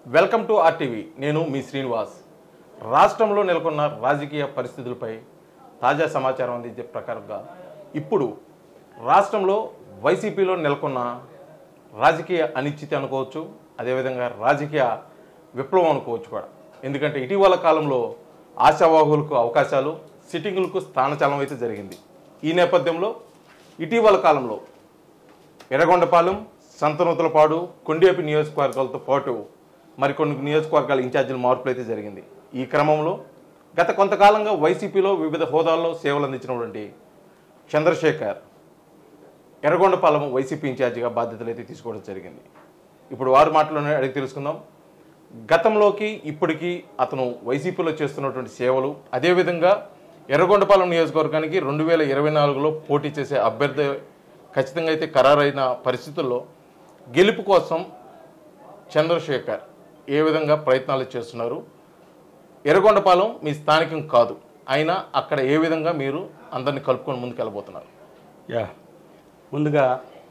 Welcome to RTV నేను మీ శ్రీనివాస్ రాష్ట్రంలో నెలకొన్న రాజకీయ పరిస్థితులపై తాజా సమాచారం అందించే ప్రకారంగా ఇప్పుడు రాష్ట్రంలో వైసీపీలో నెలకొన్న రాజకీయ అనిశ్చితి అనుకోవచ్చు అదేవిధంగా రాజకీయ విప్లవం అనుకోవచ్చు కూడా ఎందుకంటే ఇటీవల కాలంలో ఆశావాహులకు అవకాశాలు సిట్టింగులకు స్థానచలనం అయితే జరిగింది ఈ నేపథ్యంలో ఇటీవల కాలంలో ఎర్రగొండపాలెం సంతనూతలపాడు కొండేపి నియోజకవర్గాలతో పాటు మరికొన్ని నియోజకవర్గాల ఇన్ఛార్జీల మార్పులు అయితే జరిగింది ఈ క్రమంలో గత కొంతకాలంగా వైసీపీలో వివిధ హోదాల్లో సేవలు అందించినటువంటి చంద్రశేఖర్ ఎర్రగొండపాలెం వైసీపీ ఇన్ఛార్జిగా బాధ్యతలు అయితే తీసుకోవడం జరిగింది ఇప్పుడు వారి మాటలోనే అడిగి తెలుసుకుందాం గతంలోకి ఇప్పటికీ అతను వైసీపీలో చేస్తున్నటువంటి సేవలు అదేవిధంగా ఎర్రగొండపాలెం నియోజకవర్గానికి రెండు వేల ఇరవై నాలుగులో పోటీ చేసే అభ్యర్థి ఖచ్చితంగా అయితే ఖరారైన పరిస్థితుల్లో గెలుపు కోసం చంద్రశేఖర్ ఏ విధంగా ప్రయత్నాలు చేస్తున్నారు ఎర్రగొండపాలెం మీ స్థానికం కాదు అయినా అక్కడ ఏ విధంగా మీరు అందరిని కలుపుకొని ముందుకెళ్ళబోతున్నారు యా ముందుగా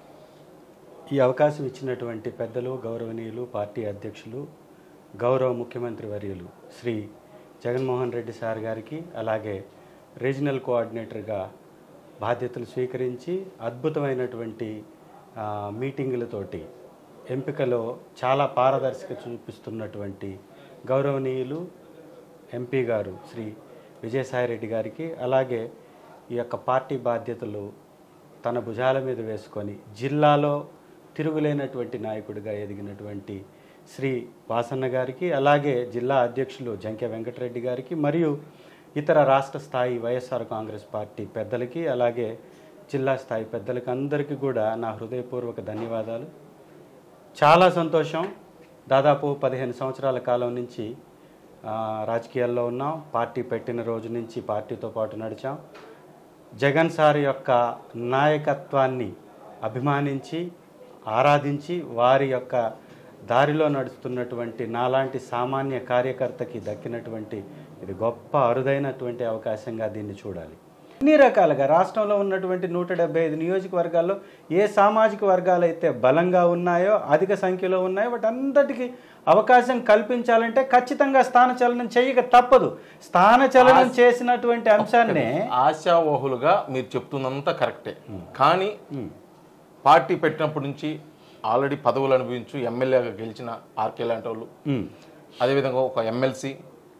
ఈ అవకాశం ఇచ్చినటువంటి పెద్దలు గౌరవనీయులు పార్టీ అధ్యక్షులు గౌరవ ముఖ్యమంత్రి వర్యులు శ్రీ జగన్మోహన్ రెడ్డి సార్ గారికి అలాగే రీజనల్ కోఆర్డినేటర్గా బాధ్యతలు స్వీకరించి అద్భుతమైనటువంటి ఆ, మీటింగులతోటి ఎంపికలో చాలా పారదర్శక చూపిస్తున్నటువంటి గౌరవనీయులు ఎంపీ గారు శ్రీ విజయసాయిరెడ్డి గారికి అలాగే ఈ యొక్క పార్టీ బాధ్యతలు తన భుజాల మీద వేసుకొని జిల్లాలో తిరుగులేనటువంటి నాయకుడిగా ఎదిగినటువంటి శ్రీ వాసన్న గారికి అలాగే జిల్లా అధ్యక్షులు జంకె వెంకటరెడ్డి గారికి మరియు ఇతర రాష్ట్ర స్థాయి వైఎస్ఆర్ కాంగ్రెస్ పార్టీ పెద్దలకి అలాగే జిల్లా స్థాయి పెద్దలకి అందరికీ కూడా నా హృదయపూర్వక ధన్యవాదాలు చాలా సంతోషం దాదాపు పదిహేను సంవత్సరాల కాలం నుంచి ఆ, రాజకీయాల్లో ఉన్నాం పార్టీ పెట్టిన రోజు నుంచి పార్టీతో పాటు నడిచాం జగన్ సార్ యొక్క నాయకత్వాన్ని అభిమానించి ఆరాధించి వారి యొక్క దారిలో నడుస్తున్నటువంటి నాలాంటి సామాన్య కార్యకర్తకి దక్కినటువంటి ఇది గొప్ప అరుదైనటువంటి అవకాశంగా దీన్ని చూడాలి అన్ని రకాలుగా రాష్ట్రంలో ఉన్నటువంటి నూట డెబ్బై ఐదు నియోజకవర్గాల్లో ఏ సామాజిక వర్గాలు అయితే బలంగా ఉన్నాయో అధిక సంఖ్యలో ఉన్నాయో వాటంతటికి అవకాశం కల్పించాలంటే ఖచ్చితంగా స్థానచలనం చేయక తప్పదు స్థానచలనం చేసినటువంటి అంశాన్నే ఆశావహులుగా మీరు చెప్తున్నంత కరెక్టే కానీ పార్టీ పెట్టినప్పటి నుంచి ఆల్రెడీ పదవులు అనుభవించు ఎమ్మెల్యేగా గెలిచిన ఆర్కే లాంటి వాళ్ళు ఉమ్, అదేవిధంగా ఒక ఎమ్మెల్సీ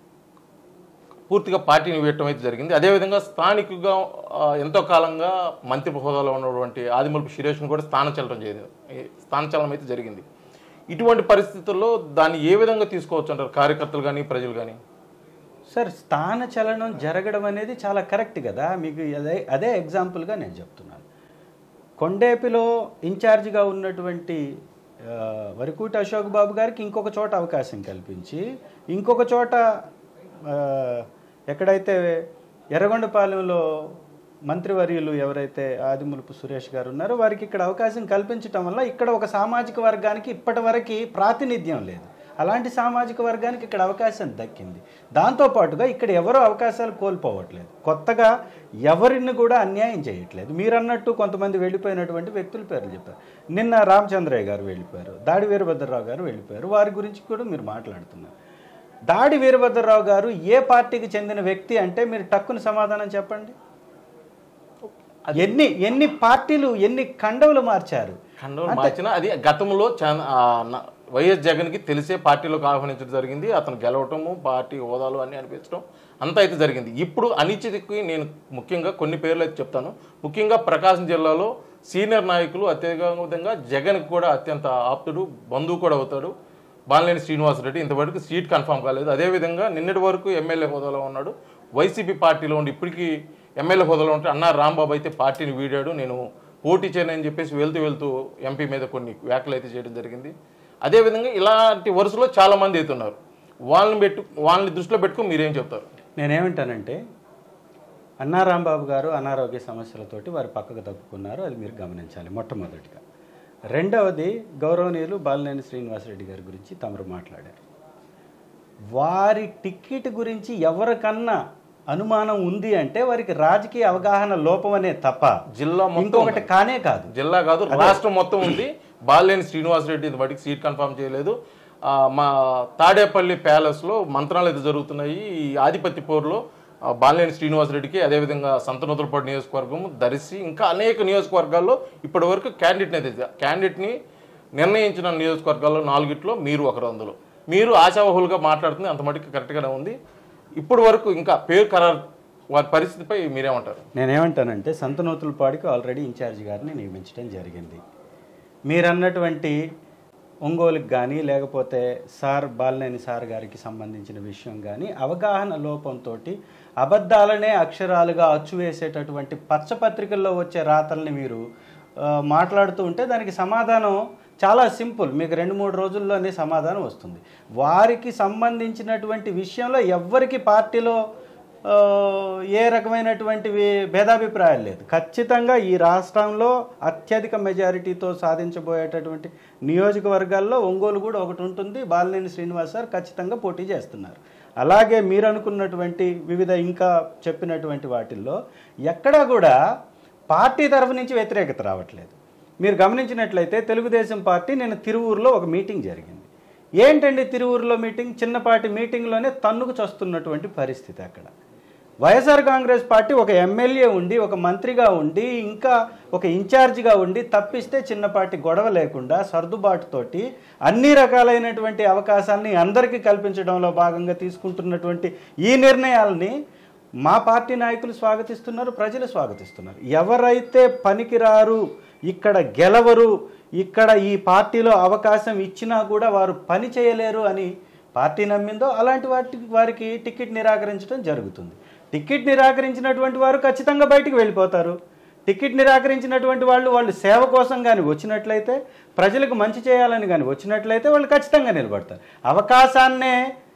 పూర్తిగా పార్టీని వేయటం అయితే జరిగింది అదేవిధంగా స్థానికుగా ఆ, ఎంతో కాలంగా మంత్రి హోదాలో ఉన్నటువంటి ఆదిమూలపు సురేష్ను కూడా స్థానచలనం చేయదు స్థానచలనం అయితే జరిగింది ఇటువంటి పరిస్థితుల్లో దాన్ని ఏ విధంగా తీసుకోవచ్చు అంటారు కార్యకర్తలు కానీ ప్రజలు కానీ సార్ స్థాన చలనం జరగడం అనేది చాలా కరెక్ట్ కదా మీకు అదే అదే ఎగ్జాంపుల్గా నేను చెప్తున్నాను కొండేపిలో ఇన్ఛార్జిగా ఉన్నటువంటి ఆ, వరకూటి అశోక్ బాబు గారికి ఇంకొక చోట అవకాశం కల్పించి ఇంకొక చోట ఆ, ఎక్కడైతే ఎర్రగొండపాలెంలో మంత్రివర్యులు ఎవరైతే ఆదిమూలపు సురేష్ గారు ఉన్నారో వారికి ఇక్కడ అవకాశం కల్పించటం వల్ల ఇక్కడ ఒక సామాజిక వర్గానికి ఇప్పటి వరకు ప్రాతినిధ్యం లేదు అలాంటి సామాజిక వర్గానికి ఇక్కడ అవకాశం దక్కింది దాంతోపాటుగా ఇక్కడ ఎవరో అవకాశాలు కోల్పోవట్లేదు కొత్తగా ఎవరిని కూడా అన్యాయం చేయట్లేదు మీరు అన్నట్టు కొంతమంది వెళ్ళిపోయినటువంటి వ్యక్తుల పేర్లు చెప్పారు నిన్న రామచంద్రయ్య గారు వెళ్ళిపోయారు దాడి వీరభద్రరావు గారు వెళ్ళిపోయారు వారి గురించి కూడా మీరు మాట్లాడుతున్నారు దాడి వీరభద్రరావు గారు ఏ పార్టీకి చెందిన వ్యక్తి అంటే మీరు టక్కుని సమాధానం చెప్పండి ఎన్ని ఎన్ని పార్టీలు ఎన్ని కండవులు మార్చారు ఖండం మార్చిన అది గతంలో చా- ఆ, న- వైఎస్ జగన్కి తెలిసే పార్టీలోకి ఆహ్వానించడం జరిగింది అతను గెలవటము పార్టీ హోదాలు అన్ని అనిపించడం అంతా అయితే జరిగింది ఇప్పుడు అనిశ్చితికి నేను ముఖ్యంగా కొన్ని పేర్లు అయితే చెప్తాను ముఖ్యంగా ప్రకాశం జిల్లాలో సీనియర్ నాయకులు అత్యధికంగా జగన్కి కూడా అత్యంత ఆప్తుడు బంధువు కూడా అవుతాడు బాలినేని శ్రీనివాసరెడ్డి ఇంతవరకు సీట్ కన్ఫర్మ్ కాలేదు అదేవిధంగా నిన్నటి వరకు ఎమ్మెల్యే హోదాలో ఉన్నాడు వైసీపీ పార్టీలో ఉండి ఇప్పటికీ ఎమ్మెల్యే హోదాలో ఉంటే అన్న రాంబాబు అయితే పార్టీని వీడాడు నేను పోటీ చేయనని చెప్పేసి వెళ్తూ వెళ్తూ ఎంపీ మీద కొన్ని వ్యాఖ్యలు అయితే చేయడం జరిగింది అదేవిధంగా ఇలాంటి వరుసలో చాలా మంది అవుతున్నారు వాళ్ళని పెట్టు వాళ్ళని దృష్టిలో పెట్టుకుని మీరేం చెప్తారు నేనేమంటానంటే అన్నారాంబాబు గారు అనారోగ్య సమస్యలతోటి వారు పక్కకు తప్పుకున్నారు అది మీరు గమనించాలి మొట్టమొదటిగా రెండవది గౌరవనీయులు బాలినేని శ్రీనివాసరెడ్డి గారి గురించి తమరు మాట్లాడారు వారి టికెట్ గురించి ఎవరికన్నా అనుమానం ఉంది అంటే వారికి రాజకీయ అవగాహన లోపం అనే తప్ప జిల్లా మొత్తం ఇంకొకటి కానే కాదు జిల్లా కాదు రాష్ట్రం మొత్తం ఉంది బాలినేని శ్రీనివాసరెడ్డి ఇంతవరకు సీట్ కన్ఫర్మ్ చేయలేదు ఆ, మా తాడేపల్లి ప్యాలెస్లో మంత్రాలు అయితే జరుగుతున్నాయి ఈ ఆధిపత్య పోరులో ఆ, బాలినేని శ్రీనివాసరెడ్డికి అదేవిధంగా సంతనూతలపాడు నియోజకవర్గం దర్శి ఇంకా అనేక నియోజకవర్గాల్లో ఇప్పటి వరకు క్యాండిడేట్ని అయితే క్యాండిడేట్ని నిర్ణయించిన నియోజకవర్గాల్లో నాలుగిట్లో మీరు ఒకరు అందులో మీరు ఆశావహులుగా మాట్లాడుతుంది అంత మటుకు కరెక్ట్గానే ఉంది ఇప్పటి వరకు ఇంకా పేరు ఖరారు వారి పరిస్థితిపై మీరేమంటారు నేనేమంటానంటే సంతనూతులపాడికి ఆల్రెడీ ఇన్ఛార్జ్ గారిని నియమించడం జరిగింది మీరన్నటువంటి ఒంగోలుకి కానీ లేకపోతే సార్ బాలినేని సార్ గారికి సంబంధించిన విషయం కానీ అవగాహన లోపంతో అబద్ధాలనే అక్షరాలుగా అచ్చువేసేటటువంటి పచ్చపత్రికల్లో వచ్చే రాతల్ని మీరు ఆ, మాట్లాడుతూ ఉంటే దానికి సమాధానం చాలా సింపుల్ మీకు రెండు మూడు రోజుల్లోనే సమాధానం వస్తుంది వారికి సంబంధించినటువంటి విషయంలో ఎవ్వరికి పార్టీలో ఆ, ఏ రకమైనటువంటి వి- భేదాభిప్రాయాలు లేదు ఖచ్చితంగా ఈ రాష్ట్రంలో అత్యధిక మెజారిటీతో సాధించబోయేటటువంటి నియోజకవర్గాల్లో ఒంగోలు కూడా ఒకటి ఉంటుంది బాలినేని శ్రీనివాస్ సార్ ఖచ్చితంగా పోటీ చేస్తున్నారు అలాగే మీరు అనుకున్నటువంటి వివిధ ఇంకా చెప్పినటువంటి వాటిల్లో ఎక్కడా కూడా పార్టీ తరఫు నుంచి వ్యతిరేకత రావట్లేదు మీరు గమనించినట్లయితే తెలుగుదేశం పార్టీ నేను తిరువూరులో ఒక మీటింగ్ జరిగింది ఏంటండి తిరువూరులో మీటింగ్ చిన్నపాటి మీటింగ్లోనే తన్నుకు చస్తున్నటువంటి పరిస్థితి అక్కడ వైఎస్ఆర్ కాంగ్రెస్ పార్టీ ఒక ఎమ్మెల్యే ఉండి ఒక మంత్రిగా ఉండి ఇంకా ఒక ఇన్ఛార్జిగా ఉండి తప్పిస్తే చిన్నపాటి గొడవ లేకుండా సర్దుబాటుతోటి అన్ని రకాలైనటువంటి అవకాశాలని అందరికీ కల్పించడంలో భాగంగా తీసుకుంటున్నటువంటి ఈ నిర్ణయాలని మా పార్టీ నాయకులు స్వాగతిస్తున్నారు ప్రజలు స్వాగతిస్తున్నారు ఎవరైతే పనికిరారు ఇక్కడ గెలవరు ఇక్కడ ఈ పార్టీలో అవకాశం ఇచ్చినా కూడా వారు పని చేయలేరు అని పార్టీ నమ్మిందో అలాంటి వాటి వారికి టికెట్ నిరాకరించడం జరుగుతుంది టికెట్ నిరాకరించినటువంటి వారు ఖచ్చితంగా బయటికి వెళ్ళిపోతారు టికెట్ నిరాకరించినటువంటి వాళ్ళు వాళ్ళు సేవ కోసం కానీ వచ్చినట్లయితే ప్రజలకు మంచి చేయాలని కానీ వచ్చినట్లయితే వాళ్ళు ఖచ్చితంగా నిలబడతారు అవకాశాన్నే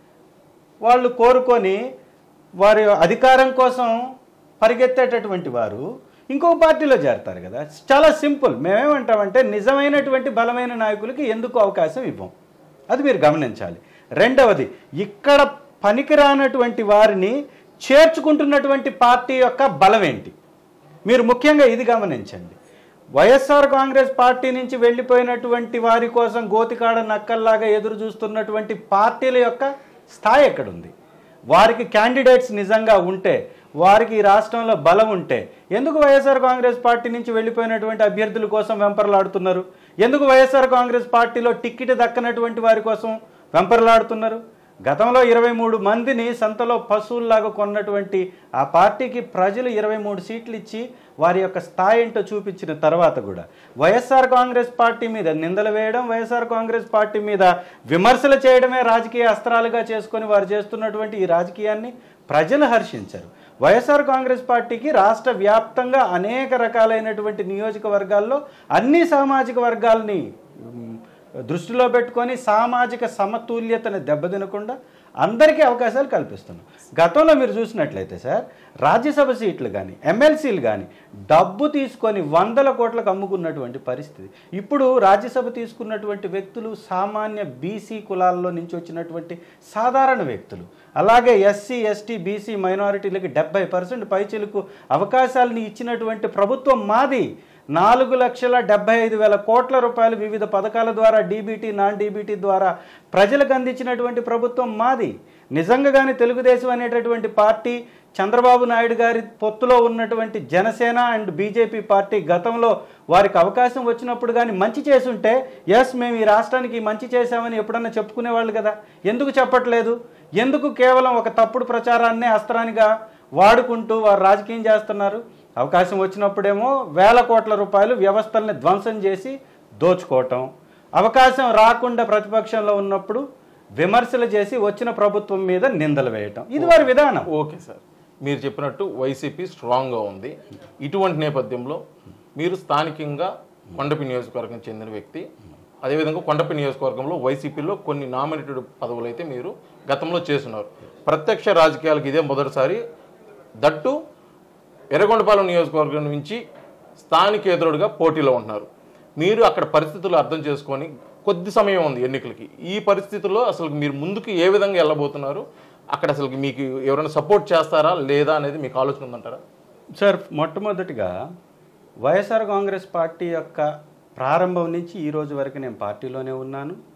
వాళ్ళు కోరుకొని వారి అధికారం కోసం పరిగెత్తేటటువంటి వారు ఇంకో పార్టీలో చేరతారు కదా చాలా సింపుల్ మేమేమంటామంటే నిజమైనటువంటి బలమైన నాయకులకి ఎందుకు అవకాశం ఇవ్వం అది మీరు గమనించాలి రెండవది ఇక్కడ పనికిరానటువంటి వారిని చేర్చుకుంటున్నటువంటి పార్టీ యొక్క బలం ఏంటి మీరు ముఖ్యంగా ఇది గమనించండి వైఎస్ఆర్ కాంగ్రెస్ పార్టీ నుంచి వెళ్ళిపోయినటువంటి వారి కోసం గోతికాడ నక్కల్లాగా ఎదురు చూస్తున్నటువంటి పార్టీల యొక్క స్థాయి ఎక్కడుంది వారికి క్యాండిడేట్స్ నిజంగా ఉంటే వారికి ఈ రాష్ట్రంలో బలం ఉంటే ఎందుకు వైఎస్ఆర్ కాంగ్రెస్ పార్టీ నుంచి వెళ్ళిపోయినటువంటి అభ్యర్థుల కోసం వెంపర్లాడుతున్నారు ఎందుకు వైఎస్ఆర్ కాంగ్రెస్ పార్టీలో టిక్కెట్ దక్కనటువంటి వారి కోసం వెంపర్లాడుతున్నారు గతంలో ఇరవై మూడు మందిని సంతలో పశువుల్లాగా కొన్నటువంటి ఆ పార్టీకి ప్రజలు ఇరవై మూడు సీట్లు ఇచ్చి వారి యొక్క స్థాయి ఏంటో చూపించిన తర్వాత కూడా వైఎస్ఆర్ కాంగ్రెస్ పార్టీ మీద నిందలు వేయడం వైఎస్ఆర్ కాంగ్రెస్ పార్టీ మీద విమర్శలు చేయడమే రాజకీయ అస్త్రాలుగా చేసుకొని వారు చేస్తున్నటువంటి ఈ రాజకీయాన్ని ప్రజలు హర్షించరు వైఎస్ఆర్ కాంగ్రెస్ పార్టీకి రాష్ట్ర వ్యాప్తంగా అనేక రకాలైనటువంటి నియోజకవర్గాల్లో అన్ని సామాజిక వర్గాల్ని ఉమ్, దృష్టిలో పెట్టుకొని సామాజిక సమతుల్యతను దెబ్బతినకుండా అందరికీ అవకాశాలు కల్పిస్తున్నాం గతంలో మీరు చూసినట్లయితే సార్ రాజ్యసభ సీట్లు కానీ ఎమ్మెల్సీలు కానీ డబ్బు తీసుకొని వందల కోట్లకు అమ్ముకున్నటువంటి పరిస్థితి ఇప్పుడు రాజ్యసభ తీసుకున్నటువంటి వ్యక్తులు సామాన్య బీసీ కులాల్లో నుంచి వచ్చినటువంటి సాధారణ వ్యక్తులు అలాగే ఎస్సీ ఎస్టీ బీసీ మైనారిటీలకి డెబ్బై పర్సెంట్ పైచిలకు అవకాశాలని ఇచ్చినటువంటి ప్రభుత్వం మాది నాలుగు లక్షల డెబ్బై ఐదు వేల కోట్ల రూపాయలు వివిధ పథకాల ద్వారా డీబీటీ నాన్ డీబీటీ ద్వారా ప్రజలకు అందించినటువంటి ప్రభుత్వం మాది నిజంగా కానీ తెలుగుదేశం అనేటటువంటి పార్టీ చంద్రబాబు నాయుడు గారి పొత్తులో ఉన్నటువంటి జనసేన అండ్ బీజేపీ పార్టీ గతంలో వారికి అవకాశం వచ్చినప్పుడు కానీ మంచి చేసుంటే ఎస్ మేము ఈ రాష్ట్రానికి ఈ మంచి చేశామని ఎప్పుడన్నా చెప్పుకునేవాళ్ళు కదా ఎందుకు చెప్పట్లేదు ఎందుకు కేవలం ఒక తప్పుడు ప్రచారాన్నే అస్త్రానిగా వాడుకుంటూ వారు రాజకీయం చేస్తున్నారు అవకాశం వచ్చినప్పుడేమో వేల కోట్ల రూపాయలు వ్యవస్థల్ని ధ్వంసం చేసి దోచుకోవటం అవకాశం రాకుండా ప్రతిపక్షంలో ఉన్నప్పుడు విమర్శలు చేసి వచ్చిన ప్రభుత్వం మీద నిందలు వేయటం ఇది వారి విధానం ఓకే సార్ మీరు చెప్పినట్టు వైసీపీ స్ట్రాంగ్గా ఉంది ఇటువంటి నేపథ్యంలో మీరు స్థానికంగా కొండపి నియోజకవర్గం చెందిన వ్యక్తి అదేవిధంగా కొండపి నియోజకవర్గంలో వైసీపీలో కొన్ని నామినేటెడ్ పదవులు అయితే మీరు గతంలో చేస్తున్నారు ప్రత్యక్ష రాజకీయాలకు ఇదే మొదటిసారి దట్టు ఎర్రగొండపాలెం నియోజకవర్గం నుంచి స్థానికేతరుడుగా పోటీలో ఉంటున్నారు మీరు అక్కడ పరిస్థితులు అర్థం చేసుకొని కొద్ది సమయం ఉంది ఎన్నికలకి ఈ పరిస్థితుల్లో అసలు మీరు ముందుకు ఏ విధంగా వెళ్ళబోతున్నారు అక్కడ అసలు మీకు ఎవరైనా సపోర్ట్ చేస్తారా లేదా అనేది మీకు ఆలోచన ఉందంటారా సార్ మొట్టమొదటిగా వైఎస్ఆర్ కాంగ్రెస్ పార్టీ యొక్క ప్రారంభం నుంచి ఈ రోజు వరకు నేను పార్టీలోనే ఉన్నాను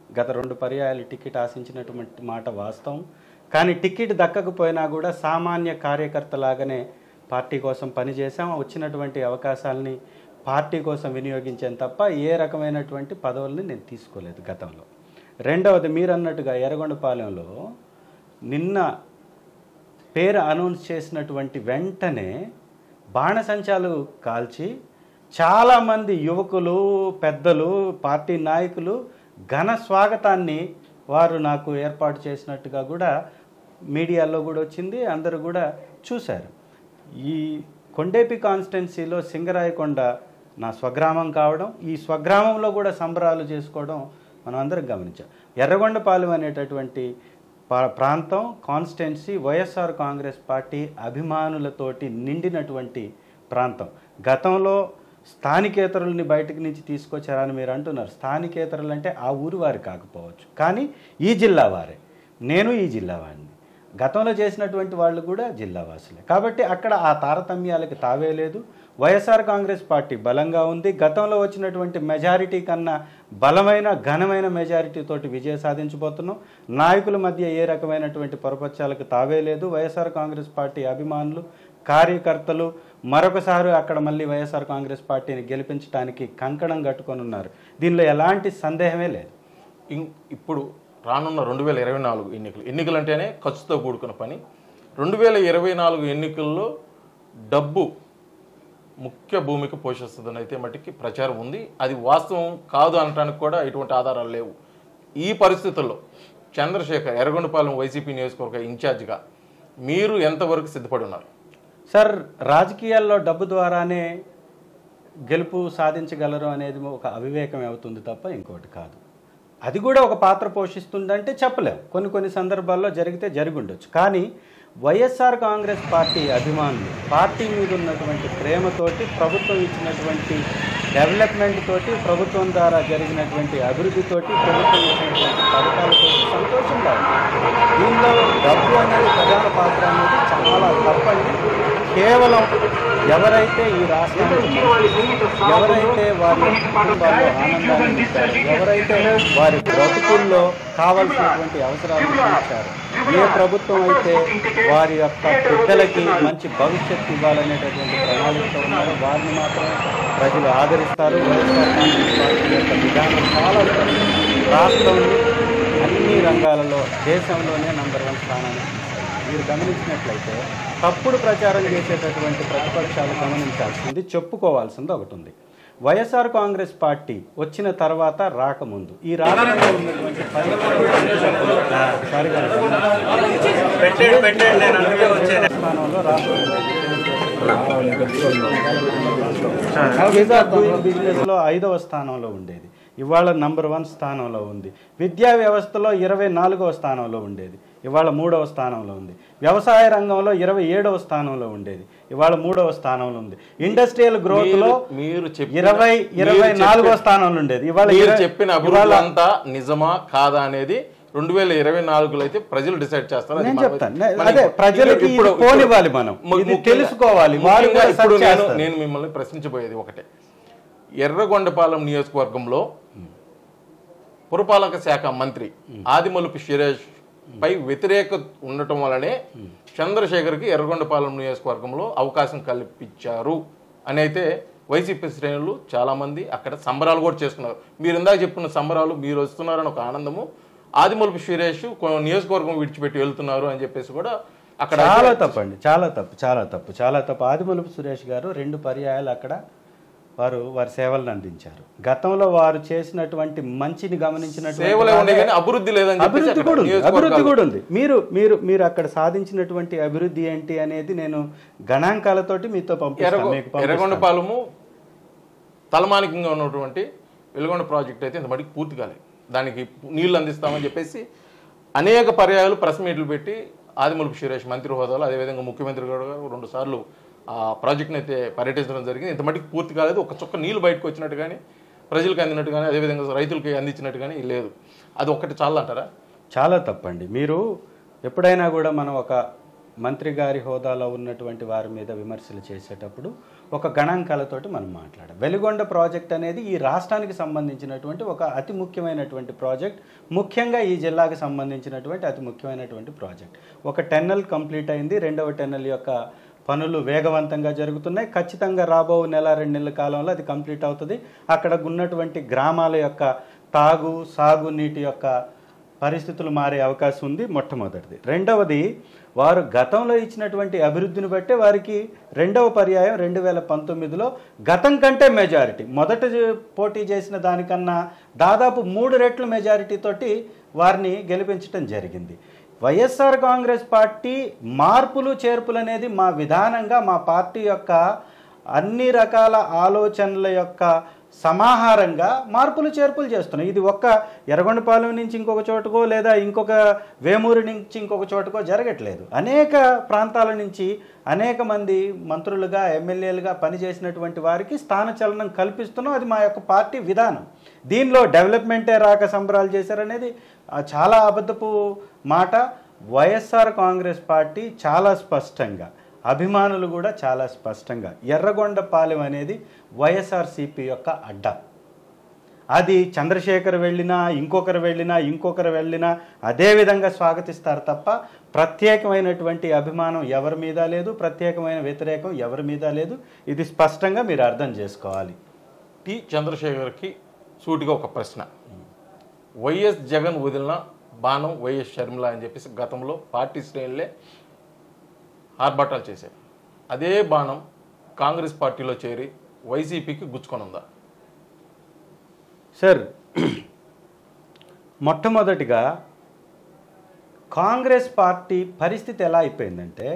గత రెండు పర్యాయాలు టికెట్ ఆశించినటువంటి మాట వాస్తవం కానీ టికెట్ దక్కకపోయినా కూడా సామాన్య కార్యకర్తలాగానే పార్టీ కోసం పనిచేసాం వచ్చినటువంటి అవకాశాలని పార్టీ కోసం వినియోగించాను తప్ప ఏ రకమైనటువంటి పదవుల్ని నేను తీసుకోలేదు గతంలో రెండవది మీరు అన్నట్టుగా ఎర్రగొండపాలెంలో నిన్న పేరు అనౌన్స్ చేసినటువంటి వెంటనే బాణసంచాలు కాల్చి చాలామంది యువకులు పెద్దలు పార్టీ నాయకులు ఘన స్వాగతాన్ని వారు నాకు ఏర్పాటు చేసినట్టుగా కూడా మీడియాలో కూడా వచ్చింది అందరూ కూడా చూశారు ఈ కొండేపి కాన్స్టిట్యున్సీలో సింగరాయకొండ నా స్వగ్రామం కావడం ఈ స్వగ్రామంలో కూడా సంబరాలు చేసుకోవడం మనం అందరం గమనించాం ఎర్రగొండపాలెం అనేటటువంటి పా- ప్రాంతం కాన్స్టిట్యున్సీ వైఎస్ఆర్ కాంగ్రెస్ పార్టీ అభిమానులతోటి నిండినటువంటి ప్రాంతం గతంలో స్థానికేతరుల్ని బయటకు నుంచి తీసుకొచ్చారని మీరు అంటున్నారు స్థానికేతరులు అంటే ఆ ఊరు వారి కాకపోవచ్చు కానీ ఈ జిల్లా వారే నేను ఈ జిల్లా వాడిని గతంలో చేసినటువంటి వాళ్ళు కూడా జిల్లా వాసులే కాబట్టి అక్కడ ఆ తారతమ్యాలకి తావే లేదు వైఎస్ఆర్ కాంగ్రెస్ పార్టీ బలంగా ఉంది గతంలో వచ్చినటువంటి మెజారిటీ కన్నా బలమైన ఘనమైన మెజారిటీ తోటి విజయం సాధించబోతున్నాం నాయకుల మధ్య ఏ రకమైనటువంటి పొరపచ్చాలకు తావే లేదు వైఎస్ఆర్ కాంగ్రెస్ పార్టీ అభిమానులు కార్యకర్తలు మరొకసారి అక్కడ మళ్ళీ వైఎస్ఆర్ కాంగ్రెస్ పార్టీని గెలిపించడానికి కంకణం కట్టుకొని ఉన్నారు దీనిలో ఎలాంటి సందేహమే లేదు ఇం- ఇప్పుడు రానున్న రెండు వేల ఇరవై నాలుగు ఎన్నికలు ఎన్నికలు అంటేనే ఖర్చుతో కూడుకున్న పని రెండు వేల ఇరవై నాలుగు ఎన్నికల్లో డబ్బు ముఖ్య భూమిక పోషిస్తుందని అయితే మటుకి ప్రచారం ఉంది అది వాస్తవం కాదు అనడానికి కూడా ఎటువంటి ఆధారాలు లేవు ఈ పరిస్థితుల్లో చంద్రశేఖర్ ఎర్రగొండపాలెం వైసీపీ నియోజకవర్గ ఇన్ఛార్జిగా మీరు ఎంతవరకు సిద్ధపడి ఉన్నారు సార్ రాజకీయాల్లో డబ్బు ద్వారానే గెలుపు సాధించగలరు అనేది ఒక అవివేకం అవుతుంది తప్ప ఇంకోటి కాదు అది కూడా ఒక పాత్ర పోషిస్తుందంటే చెప్పలేం కొన్ని కొన్ని సందర్భాల్లో జరిగితే జరిగి ఉండొచ్చు కానీ వైఎస్ఆర్ కాంగ్రెస్ పార్టీ అభిమానులు పార్టీ మీద ఉన్నటువంటి ప్రేమతోటి ప్రభుత్వం ఇచ్చినటువంటి డెవలప్మెంట్ తోటి ప్రభుత్వం ద్వారా జరిగినటువంటి అభివృద్ధితోటి ప్రభుత్వం ఇచ్చినటువంటి పథకాలతో సంతోషంగా ఉంది దీనిలో డబ్బు అనేది ప్రధాన పాత్ర అనేది చాలా తప్పండి కేవలం ఎవరైతే ఈ రాష్ట్రానికి ఎవరైతే వారి కుటుంబాల్లో ఆనందాన్ని ఇచ్చారో ఎవరైతే వారి బ్రతుకుల్లో కావలసినటువంటి అవసరాలు తీర్చారో ఏ ప్రభుత్వం అయితే వారి యొక్క బిడ్డలకి మంచి భవిష్యత్తు ఇవ్వాలనేటటువంటి ప్రణాళికతో ఉన్నారో వారిని మాత్రం ప్రజలు ఆదరిస్తారు వైఎస్ఆర్ కాంగ్రెస్ పార్టీ యొక్క విధానం చాలా ఉంది. రాష్ట్రంలో అన్ని రంగాలలో దేశంలోనే నంబర్ వన్ స్థానాన్ని తీసుకుంది. మీరు గమనించినట్లయితే తప్పుడు ప్రచారం చేసేటటువంటి ప్రతిపక్షాలు గమనించాల్సింది చెప్పుకోవాల్సింది ఒకటి ఉంది వైఎస్ఆర్ కాంగ్రెస్ పార్టీ వచ్చిన తర్వాత రాకముందు ఈ రాష్ట్రంలో ఉన్నటువంటి ఒకసారి స్థానంలో రాష్ట్రం బిజినెస్ లో ఐదవ స్థానంలో ఉండేది ఇవాళ నంబర్ వన్ స్థానంలో ఉంది విద్యా వ్యవస్థలో ఇరవై నాలుగవ స్థానంలో ఉండేది ఇవాళ మూడవ స్థానంలో ఉంది వ్యవసాయ రంగంలో ఇరవై ఏడవ స్థానంలో ఉండేది ఇవాళ మూడవ స్థానంలో ఉంది ఇండస్ట్రియల్ గ్రోత్ లో మీరు- మీరు చెప్పిన- ఇరవై ఇరవై మీరు నాలుగో చెప్పిన- స్థానంలో ఉండేది ఇవాళ మీరు ఇరవై- చెప్పిన ఇవాళ అభివృద్ధి అంతా నిజమా కాదా అనేది రెండు వేల ఇరవై నాలుగులో అయితే ప్రజలు డిసైడ్ చేస్తారు అది నేను మన- చెప్తాను. నే- మన- అదే, ప్రజలకి ఇది ఇప్పుడు- పోనివ్వాలి మనం. ము- ఇది ముఖ్యంగా- తెలుసుకోవాలి. వారు ముఖ్యంగా కూడా ఇప్పుడు search నేను చేస్తారు. నేను మిమ్మల్ని ప్రశ్నించబోయేది ఒకటే ఎర్రగొండపాలెం నియోజకవర్గంలో పురపాలక శాఖ మంత్రి ఆదిమలుపు సురేష్ పై వ్యతిరేక ఉండటం వల్లనే చంద్రశేఖర్కి ఎర్రగొండపాలెం నియోజకవర్గంలో అవకాశం కల్పించారు అని అయితే వైసీపీ శ్రేణులు చాలామంది అక్కడ సంబరాలు కూడా చేసుకున్నారు మీరు ఇందాక చెప్పుకున్న సంబరాలు మీరు వస్తున్నారని ఒక ఆనందము ఆదిమలుపు సురేష్ కొ- నియోజకవర్గం విడిచిపెట్టి వెళ్తున్నారు అని చెప్పేసి కూడా అక్కడ చాలా తప్పు అండి చాలా తప్పు చాలా తప్పు చాలా తప్పు ఆదిమలుపు సురేష్ గారు రెండు పర్యాయాలు అక్కడ వారు వారి సేవలను అందించారు గతంలో వారు చేసినటువంటి మంచిని గమనించినటువంటి సేవలే ఉన్నాయి వారే- కానీ అభివృద్ధి లేదని చెప్పేసి అభివృద్ధి అక్కడ కూడా ఉంది నియోజకవర్గాలు- అభివృద్ధి కూడా ఉంది మీరు మీరు మీరు అక్కడ సాధించినటువంటి అభివృద్ధి ఏంటి అనేది నేను గణాంకాలతోటి మీతో పంపిస్తాను ఎర్రగొ మీకు పంపిస్తాను. ఎర్రగొండపాలెము తలమానికంగా ఉన్నటువంటి వెలుగొండ ప్రాజెక్ట్ అయితే ఇంత మటుకు పూర్తి కాలేదు దానికి నీళ్లు అందిస్తామని చెప్పేసి అనేక పర్యాయాలు ప్రెస్ మీట్లు పెట్టి ఆదిమూలపు సురేష్ మంత్రి హోదాలో అదేవిధంగా ముఖ్యమంత్రి గారు రెండు సార్లు ఆ ప్రాజెక్ట్ని అయితే పర్యటించడం జరిగింది ఇంత మటుకు పూర్తి కాలేదు ఒక చుక్క నీళ్లు బయటకు వచ్చినట్టు కానీ ప్రజలకు అందినట్టు కానీ అదేవిధంగా రైతులకి అందించినట్టు కానీ లేదు అది ఒక్కటి చాలా అంటారా చాలా తప్పండి మీరు ఎప్పుడైనా కూడా మనం ఒక మంత్రి గారి హోదాలో ఉన్నటువంటి వారి మీద విమర్శలు చేసేటప్పుడు ఒక గణాంకాలతోటి మనం మాట్లాడాం వెలిగొండ ప్రాజెక్ట్ అనేది ఈ రాష్ట్రానికి సంబంధించినటువంటి ఒక అతి ముఖ్యమైనటువంటి ప్రాజెక్ట్ ముఖ్యంగా ఈ జిల్లాకు సంబంధించినటువంటి అతి ముఖ్యమైనటువంటి ప్రాజెక్ట్ ఒక టెన్నల్ కంప్లీట్ అయింది రెండవ టెన్నల్ యొక్క పనులు వేగవంతంగా జరుగుతున్నాయి ఖచ్చితంగా రాబో నెల రెండు నెలల కాలంలో అది కంప్లీట్ అవుతుంది అక్కడ ఉన్నటువంటి గ్రామాల యొక్క తాగు సాగు నీటి యొక్క పరిస్థితులు మారే అవకాశం ఉంది మొట్టమొదటిది రెండవది వారు గతంలో ఇచ్చినటువంటి అభివృద్ధిని బట్టే వారికి రెండవ పర్యాయం రెండు వేల పంతొమ్మిదిలో గతం కంటే మెజారిటీ మొదట జ- పోటీ చేసిన దానికన్నా దాదాపు మూడు రెట్ల మెజారిటీ తోటి వారిని గెలిపించడం జరిగింది వైఎస్ఆర్ కాంగ్రెస్ పార్టీ మార్పులు చేర్పులు అనేది మా విధానంగా మా పార్టీ యొక్క అన్ని రకాల ఆలోచనల యొక్క సమాహారంగా మార్పులు చేర్పులు చేస్తున్నాయి ఇది ఒక్క ఎర్రగొండపాలెం నుంచి ఇంకొక చోటకో లేదా ఇంకొక వేమూరు నుంచి ఇంకొక చోటకో జరగట్లేదు అనేక ప్రాంతాల నుంచి అనేక మంది మంత్రులుగా ఎమ్మెల్యేలుగా పనిచేసినటువంటి వారికి స్థానచలనం కల్పిస్తున్నాం అది మా యొక్క పార్టీ విధానం దీనిలో డెవలప్మెంటే రాక సంబరాలు చేశారనేది ఆ, చాలా అబద్ధపు మాట వైఎస్ఆర్ కాంగ్రెస్ పార్టీ చాలా స్పష్టంగా అభిమానులు కూడా చాలా స్పష్టంగా ఎర్రగొండపాలెం అనేది వైఎస్ఆర్సీపీ యొక్క అడ్డా అది చంద్రశేఖర్ వెళ్ళినా ఇంకొకరు వెళ్ళినా ఇంకొకరు వెళ్ళినా అదే విధంగా స్వాగతిస్తారు తప్ప ప్రత్యేకమైనటువంటి అభిమానం ఎవరి మీద లేదు ప్రత్యేకమైన వ్యతిరేకం ఎవరి మీద లేదు ఇది స్పష్టంగా మీరు అర్థం చేసుకోవాలి టి చంద్రశేఖర్కి సూటిగా ఒక ప్రశ్న వైఎస్ జగన్ వదిలిన బాణం వైఎస్ షర్మిల అని చెప్పేసి గతంలో పార్టీ శ్రేణులే ఆర్భాటాలు చేశాయి అదే బాణం కాంగ్రెస్ పార్టీలో చేరి వైసీపీకి గుచ్చుకొని ఉందా సార్ మొట్టమొదటిగా కాంగ్రెస్ పార్టీ పరిస్థితి ఎలా అయిపోయిందంటే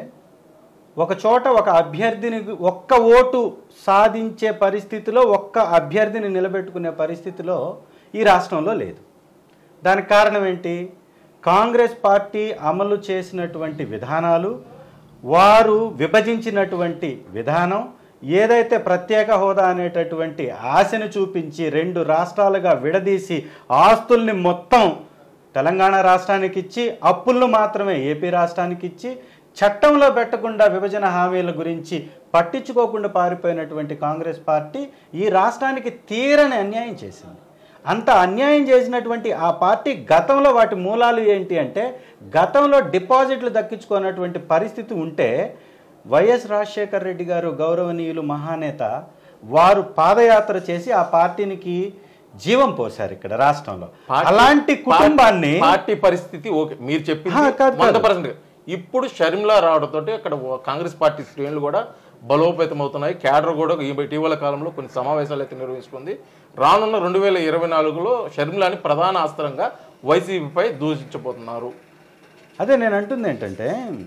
ఒక చోట ఒక అభ్యర్థిని ఒక్క ఓటు సాధించే పరిస్థితిలో ఒక్క అభ్యర్థిని నిలబెట్టుకునే పరిస్థితిలో ఈ రాష్ట్రంలో లేదు దానికి కారణం ఏంటి కాంగ్రెస్ పార్టీ అమలు చేసినటువంటి విధానాలు వారు విభజించినటువంటి విధానం ఏదైతే ప్రత్యేక హోదా అనేటటువంటి ఆశను చూపించి రెండు రాష్ట్రాలుగా విడదీసి ఆస్తుల్ని మొత్తం తెలంగాణ రాష్ట్రానికి ఇచ్చి అప్పులను మాత్రమే ఏపీ రాష్ట్రానికి ఇచ్చి చట్టంలో పెట్టకుండా విభజన హామీల గురించి పట్టించుకోకుండా పారిపోయినటువంటి కాంగ్రెస్ పార్టీ ఈ రాష్ట్రానికి తీరని అన్యాయం చేసింది అంత అన్యాయం చేసినటువంటి ఆ పార్టీ గతంలో వాటి మూలాలు ఏంటి అంటే గతంలో డిపాజిట్లు దక్కించుకున్నటువంటి పరిస్థితి ఉంటే వైఎస్ రాజశేఖర్ రెడ్డి గారు గౌరవనీయులు మహానేత వారు పాదయాత్ర చేసి ఆ పార్టీనికి జీవం పోశారు ఇక్కడ రాష్ట్రంలో పార్టీ- అలాంటి కుటుంబాన్ని పార్టీ పరిస్థితి ఓకే మీరు హా, చెప్పింది కాదు, కాదు. వంద పర్సెంట్ ఇప్పుడు షర్మిల రావడంతో అక్కడ కాంగ్రెస్ పార్టీ శ్రేణులు కూడా బలోపేతం అవుతున్నాయి క్యాడర్ కూడా ఈ ఇటీవల కాలంలో కొన్ని సమావేశాలు అయితే నిర్వహించుకుంది రానున్న రెండు వేల ఇరవై నాలుగులో షర్మిలాని ప్రధాన అస్త్రంగా వైసీపీపై దూషించబోతున్నారు అదే నేను అంటుంది ఏంటంటే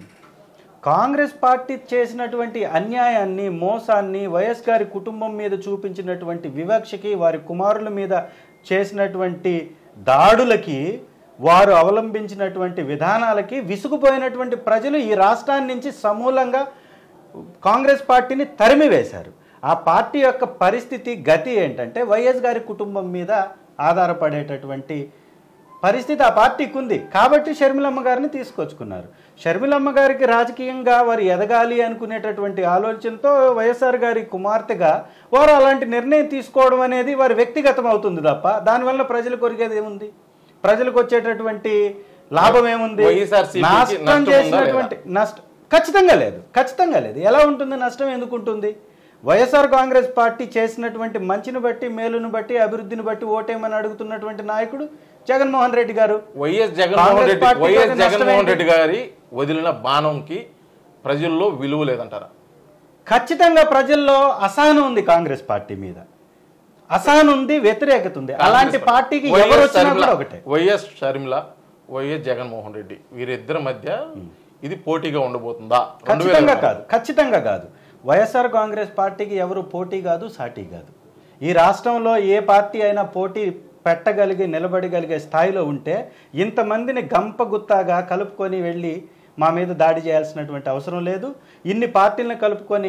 కాంగ్రెస్ పార్టీ చేసినటువంటి అన్యాయాన్ని మోసాన్ని వైఎస్ గారి కుటుంబం మీద చూపించినటువంటి వివక్షకి వారి కుమారుల మీద చేసినటువంటి దాడులకి వారు అవలంబించినటువంటి విధానాలకి విసుగుపోయినటువంటి ప్రజలు ఈ రాష్ట్రాన్ని నుంచి సమూలంగా కాంగ్రెస్ పార్టీని తరిమివేశారు ఆ పార్టీ యొక్క పరిస్థితి గతి ఏంటంటే వైఎస్ గారి కుటుంబం మీద ఆధారపడేటటువంటి పరిస్థితి ఆ పార్టీకి ఉంది కాబట్టి షర్మిలమ్మ గారిని తీసుకొచ్చుకున్నారు షర్మిలమ్మ గారికి రాజకీయంగా వారు ఎదగాలి అనుకునేటటువంటి ఆలోచనతో వైఎస్ఆర్ గారి కుమార్తెగా వారు అలాంటి నిర్ణయం తీసుకోవడం అనేది వారి వ్యక్తిగతం అవుతుంది తప్ప దానివల్ల ప్రజలు కొరిగేది ఏముంది ప్రజలకు వచ్చేటటువంటి లాభం ఏముంది వైఎస్ఆర్సీపీకి నష్టం నష్టం ఉందా చేసినటువంటి నష్టం ఖచ్చితంగా లేదు ఖచ్చితంగా లేదు ఎలా ఉంటుంది నష్టం ఎందుకు ఉంటుంది వైఎస్ఆర్ కాంగ్రెస్ పార్టీ చేసినటువంటి మంచిని బట్టి మేలును బట్టి అభివృద్ధిని బట్టి ఓటేమని అడుగుతున్నటువంటి నాయకుడు జగన్మోహన్ రెడ్డి గారు వైఎస్ జగన్మోహన్ కాంగ్రెస్ రెడ్డి పార్టీకి వైఎస్ ఒక నష్టం జగన్మోహన్ ఏంటి? రెడ్డి గారి వదిలిన బాణంకి ప్రజల్లో విలువ లేదంటారా ఖచ్చితంగా ప్రజల్లో అసహనం ఉంది కాంగ్రెస్ పార్టీ మీద అసహనం ఉంది వ్యతిరేకత ఉంది అలాంటి పార్టీకి వైఎస్ ఎవరు వచ్చినా షర్మిల- కూడా ఒకటే వైఎస్ షర్మిల వైఎస్ జగన్మోహన్ రెడ్డి వీరిద్దరి మధ్య ఇది పోటీగా ఉండబోతుందా రెండు వేల ఖచ్చితంగా ఇరవై కాదు ఖచ్చితంగా కాదు వైఎస్ఆర్ కాంగ్రెస్ పార్టీకి ఎవరు పోటీ కాదు సాటి కాదు ఈ రాష్ట్రంలో ఏ పార్టీ అయినా పోటీ పెట్టగలిగి నిలబడగలిగే స్థాయిలో ఉంటే ఇంతమందిని గంపగుత్తాగా కలుపుకొని వెళ్ళి మా మీద దాడి చేయాల్సినటువంటి అవసరం లేదు ఇన్ని పార్టీలను కలుపుకొని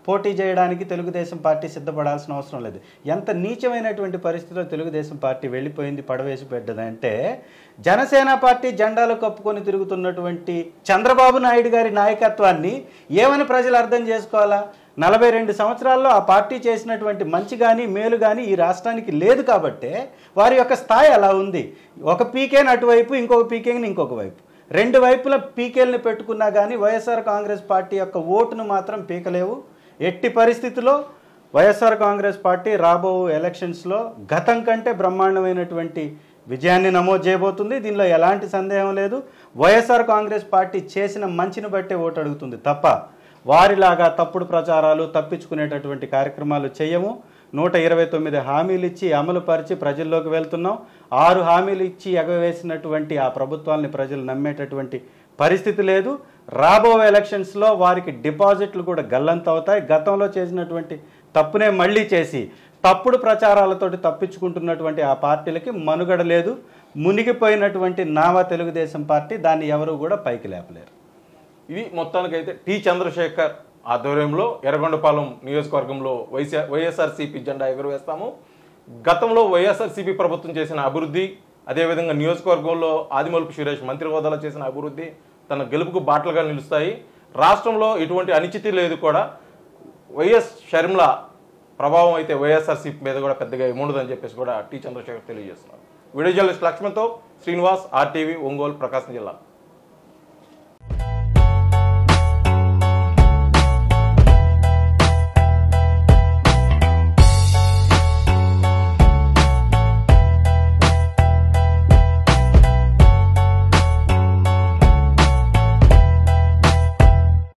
పోటీ చేయడానికి తెలుగుదేశం పార్టీ సిద్ధపడాల్సిన అవసరం లేదు ఎంత నీచమైనటువంటి పరిస్థితిలో తెలుగుదేశం పార్టీ వెళ్ళిపోయింది పడవేసి పెట్టదంటే జనసేన పార్టీ జెండాలు కప్పుకొని తిరుగుతున్నటువంటి చంద్రబాబు నాయుడు గారి నాయకత్వాన్ని ఏమని ప్రజలు అర్థం చేసుకోవాలా నలభై రెండు సంవత్సరాల్లో ఆ పార్టీ చేసినటువంటి మంచి కానీ మేలు కానీ ఈ రాష్ట్రానికి లేదు కాబట్టే వారి యొక్క స్థాయి అలా ఉంది ఒక పీకేని అటువైపు ఇంకొక పీకేని ఇంకొక వైపు రెండు వైపుల పీకేల్ని పెట్టుకున్నా కానీ వైఎస్ఆర్ కాంగ్రెస్ పార్టీ యొక్క ఓటును మాత్రం పీకలేవు ఎట్టి పరిస్థితిలో వైఎస్ఆర్ కాంగ్రెస్ పార్టీ రాబో ఎలక్షన్స్లో గతం కంటే బ్రహ్మాండమైనటువంటి విజయాన్ని నమోదు చేయబోతుంది దీనిలో ఎలాంటి సందేహం లేదు వైఎస్ఆర్ కాంగ్రెస్ పార్టీ చేసిన మంచిని బట్టే ఓటు అడుగుతుంది తప్ప వారిలాగా తప్పుడు ప్రచారాలు తప్పించుకునేటటువంటి కార్యక్రమాలు చేయము నూట ఇరవై తొమ్మిది హామీలు ఇచ్చి అమలు పరిచి ప్రజల్లోకి వెళ్తున్నాం ఆరు హామీలు ఇచ్చి ఎగవేసినటువంటి ఆ ప్రభుత్వాల్ని ప్రజలు నమ్మేటటువంటి పరిస్థితి లేదు రాబో ఎలక్షన్స్లో వారికి డిపాజిట్లు కూడా గల్లంత అవుతాయి గతంలో చేసినటువంటి తప్పునే మళ్ళీ చేసి తప్పుడు ప్రచారాలతోటి తప్పించుకుంటున్నటువంటి ఆ పార్టీలకి మనుగడ లేదు మునిగిపోయినటువంటి నావా తెలుగుదేశం పార్టీ దాన్ని ఎవరు కూడా పైకి లేపలేరు ఇది మొత్తానికైతే టి చంద్రశేఖర్ ఆధ్వర్యంలో ఎర్రగొండపాలెం నియోజకవర్గంలో వైసీ వైఎస్ఆర్సీపీ జెండా ఎగురవేస్తాము గతంలో వైఎస్ఆర్సీపీ ప్రభుత్వం చేసిన అభివృద్ధి అదేవిధంగా నియోజకవర్గంలో ఆదిమలుపు సురేష్ మంత్రి హోదాలో చేసిన అభివృద్ధి తన గెలుపుకు బాటలుగా నిలుస్తాయి రాష్ట్రంలో ఎటువంటి అనిశ్చితి లేదు కూడా వైఎస్ షర్మిల ప్రభావం అయితే వైఎస్ఆర్సీపీ మీద కూడా పెద్దగా ఏముండదని చెప్పేసి కూడా టి చంద్రశేఖర్ తెలియజేస్తున్నారు వీడియో జర్నలిస్ట్ లక్ష్మణ్తో శ్రీనివాస్ ఆర్టీవీ ఒంగోలు ప్రకాశం జిల్లా